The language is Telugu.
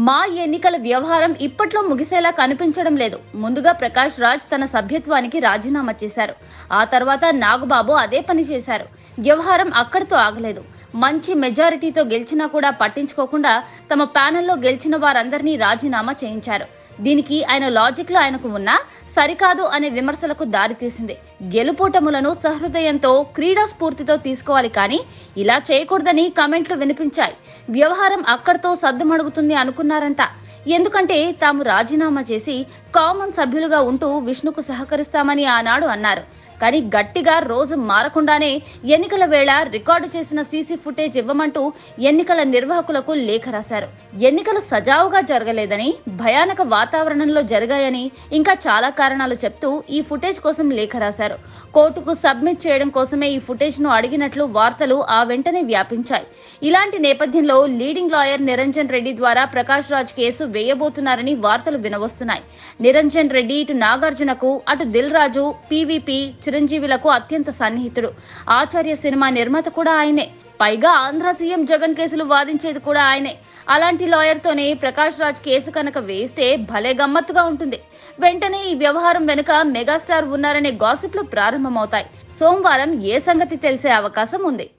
మా ఎన్నికల వ్యవహారం ఇప్పట్లో ముగిసేలా కనిపించడం లేదు ముందుగా ప్రకాష్ రాజ్ తన సభ్యత్వానికి రాజీనామా చేశారు ఆ తర్వాత నాగబాబు అదే పని చేశారు వ్యవహారం అక్కడితో ఆగలేదు మంచి మెజారిటీతో గెలిచినా కూడా పట్టించుకోకుండా తమ ప్యానెల్లో గెలిచిన వారందరినీ రాజీనామా చేయించారు దీనికి ఆయన లాజిక్లో ఆయనకు ఉన్న సరికాదు అనే విమర్శలకు దారితీసింది గెలుపోటములను సహృదయంతో క్రీడా స్ఫూర్తితో తీసుకోవాలి కానీ ఇలా చేయకూడదని కమెంట్లు వినిపించాయి వ్యవహారం అక్కడితో సద్దుమణుగుతుంది అనుకున్నారంతా ఎందుకంటే తాము రాజీనామా చేసి కామన్ సభ్యులుగా ఉంటూ విష్ణుకు సహకరిస్తామని ఆనాడు అన్నారు కానీ గట్టిగా రోజు మారకుండానే ఎన్నికల వేళ రికార్డు చేసిన సీసీ ఫుటేజ్ ఇవ్వమంటూ ఎన్నికల నిర్వాహకులకు లేఖ రాశారు ఎన్నికలు సజావుగా జరగలేదని భయానక వాతావరణంలో జరిగాయని ఇంకా చాలా కారణాలు చెప్తూ ఈ ఫుటేజ్ కోసం లేఖ రాశారు కోర్టుకు సబ్మిట్ చేయడం కోసమే ఈ ఫుటేజ్ ను అడిగినట్లు వార్తలు ఆ వెంటనే వ్యాపించాయి ఇలాంటి నేపథ్యంలో లీడింగ్ లాయర్ నిరంజన్ రెడ్డి ద్వారా ప్రకాష్ రాజ్ కేసు వేయబోతున్నారని వార్తలు వినవస్తున్నాయి నిరంజన్ రెడ్డి ఇటు నాగార్జునకు అటు దిల్ రాజు పీవీపీ చిరంజీవులకు అత్యంత సన్నిహితుడు ఆచార్య సినిమా నిర్మాత కూడా ఆయనే పైగా ఆంధ్ర సీఎం జగన్ కేసులు వాదించేది కూడా ఆయనే అలాంటి లాయర్తోనే ప్రకాష్ రాజ్ కేసు కనుక వేస్తే భలే గమ్మత్తుగా ఉంటుంది వెంటనే ఈ వ్యవహారం వెనుక మెగాస్టార్ ఉన్నారనే గాసిప్లు ప్రారంభమవుతాయి సోమవారం ఏ సంగతి తెలిసే అవకాశం ఉంది